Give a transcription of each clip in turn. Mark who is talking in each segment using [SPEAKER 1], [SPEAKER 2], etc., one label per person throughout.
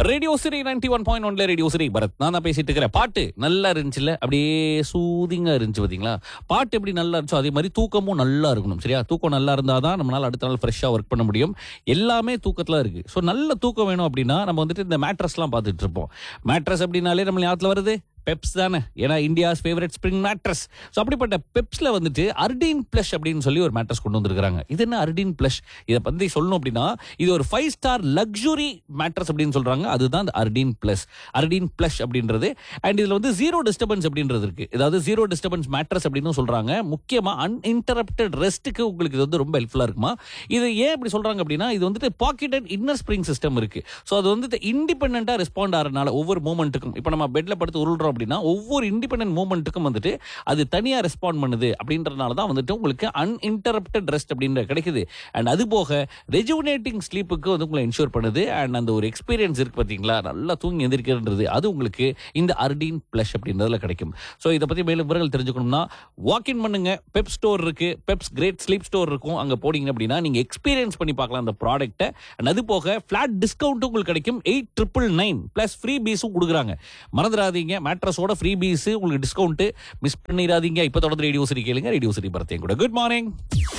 [SPEAKER 1] Radio city ninety one point ஒன்ல radio city Bharath நான் தான் பேசிட்டு இருக்கிறேன் பாட்டு நல்லா இருந்துச்சுல்ல அப்படியே சூதிங்கா இருந்துச்சு பாத்தீங்களா பாட்டு எப்படி நல்லா இருந்துச்சோ அதே மாதிரி தூக்கமும் நல்லா இருக்கணும் சரியா தூக்கம் நல்லா இருந்தாதான் நம்மளால அடுத்த நாள் ஃப்ரெஷ்ஷா ஒர்க் பண்ண முடியும் எல்லாமே தூக்கத்துல இருக்கு ஸோ நல்ல தூக்கம் வேணும் அப்படின்னா நம்ம வந்துட்டு இந்த மேட்ரஸ்லாம் பார்த்துட்டு இருப்போம் மேட்ரஸ் அப்படின்னாலே நம்ம ஞாபகத்தில் வருது பெப்ஸ் தானே ஏன்னா India's favourite spring mattress so அப்படிப்பட்ட பெப்ஸ்ல வந்துட்டு அர்டீன் பிளஷ் அப்படின்னு சொல்லி ஒரு மேட்ரஸ் கொண்டு வந்திருக்காங்க இது என்ன அர்டீன் பிளஷ் இதை பத்தி சொல்லணும் அப்படின்னா இது ஒரு ஃபைவ் ஸ்டார் லக்ஸுரி மேட்ரஸ் அப்படின்னு சொல்றாங்க அதுதான் அந்த அர்டீன் பிளஸ் அர்டீன் பிளஷ் அப்படின்றது அண்ட் இதுல வந்து ஜீரோ டிஸ்டர்பன்ஸ் அப்படின்றது இருக்கு அதாவது ஜீரோ டிஸ்டர்பன்ஸ் மேட்ரஸ் அப்படின்னு சொல்றாங்க முக்கியமா அன்இன்டரப்டட் ரெஸ்ட்டுக்கு உங்களுக்கு இது வந்து ரொம்ப ஹெல்ப்ஃபுல்லா இருக்குமா இது ஏன் இப்படி சொல்றாங்க அப்படின்னா இது வந்துட்டு pocket and inner spring system இருக்கு ஸோ அது வந்து இண்டிபெண்டா ரெஸ்பாண்ட் ஆகிறனால ஒவ்வொரு மூமெண்ட்டுக்கும் இப்போ நம்ம பெட்ல படுத்து உருள்றோம் அப்படின்னா ஒவ்வொரு இண்டிபெண்டன்ட் மூமெண்ட்டுக்கும் வந்துட்டு அது தனியா ரெஸ்பாண்ட் பண்ணுது அப்படின்றனால தான் வந்துட்டு உங்களுக்கு அன்இன்டரப்டட் ரெஸ்ட் அப்படின்ற கிடைக்குது அண்ட் அது போக ரெஜுவனேட்டிங் ஸ்லீப்புக்கு வந்து உங்களை இன்ஷூர் பண்ணுது அண்ட் அந்த ஒரு எக்ஸ்பீரியன்ஸ் இருக்கு பார்த்தீங்களா நல்லா தூங்கி எந்திரிக்கிறது அது உங்களுக்கு இந்த அர்டீன் பிளஷ் அப்படின்றதுல கிடைக்கும் ஸோ இதை பத்தி மேலும் விவரங்கள் தெரிஞ்சுக்கணும்னா வாக்கின் பண்ணுங்க பெப் ஸ்டோர் இருக்கு பெப்ஸ் கிரேட் ஸ்லீப் ஸ்டோர் இருக்கும் அங்க போனீங்க அப்படின்னா நீங்க எக்ஸ்பீரியன்ஸ் பண்ணி பார்க்கலாம் அந்த ப்ராடக்ட்டை அண்ட் அது போக ஃபிளாட் டிஸ்கவுண்ட்டும் உங்களுக்கு கிடைக்கும் eight triple nine plus free பீஸும் கொடுக்குறாங்க மறந்துடாதீங்க மேட்ரஸோட ஃப்ரீ பீஸ் உங்களுக்கு டிஸ்கவுண்ட் மிஸ் பண்ணிடாதீங்க இப்போ தொடர்ந்து ரேடியோ சிரி கேளுங்க ரேடியோ சிரி பரத்தையும் கூட good morning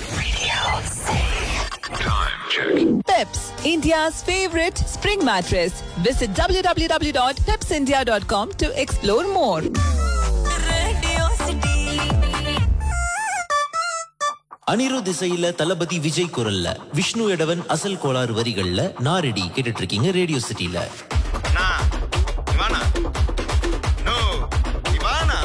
[SPEAKER 2] Peps, India's favorite spring mattress. Visit www.pepsindia.com to explore more.
[SPEAKER 3] Anirudh இசையில தளபதி விஜய் குரல்ல விஷ்ணு எடவன் அசல் கோளாறு வரிகள்ல நாரெடி கேட்டுட்டு இருக்கீங்க ரேடியோ சிட்டில